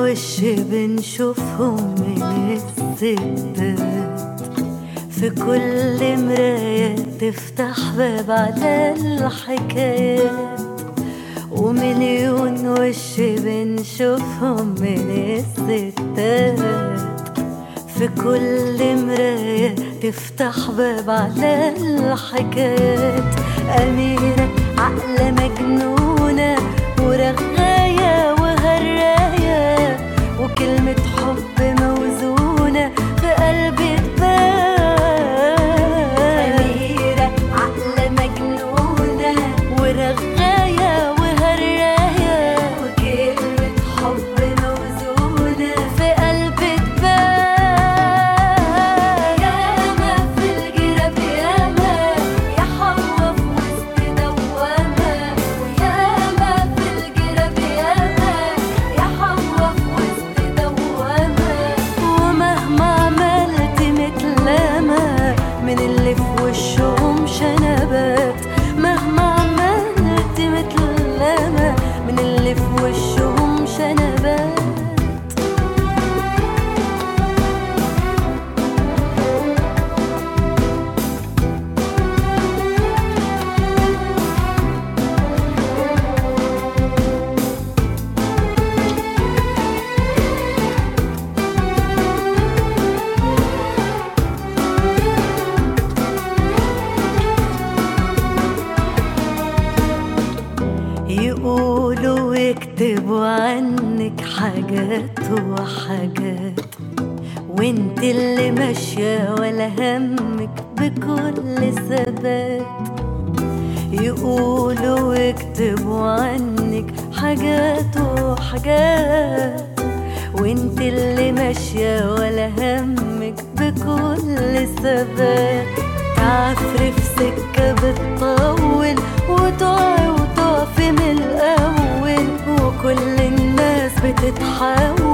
وش بنشوفهم من الستات في كل مراية تفتح باب على الحكايات ومليون وش بنشوفهم من الستات في كل مراية تفتح باب على الحكايات أميرة عقلة مجنونة ورغاية وهراية وكلمة حب موزونة في قلبي تبان أميرة عقلة مجنونة ورغاية وهراية وكلمة حب موزونة في قلبي تبان ياما في الجراب ياما يا حوا في وسط دوامة وياما في الجراب ياما يا حوا في وسط دوامة ومهما عملت متلامة من اللي في وشهم شنبات مهما عملت متلامة من اللي في وشهم شنبات يقولوا ويكتبوا عنك حاجات وحاجات وانت اللي ماشية ولا همك بكل ثبات يقولوا ويكتبوا عنك حاجات وحاجات وانت اللي ماشية ولا همك بكل ثبات تعفري في سكة بتطول وتقعي وتقفي من الأول وكل الناس بتتحول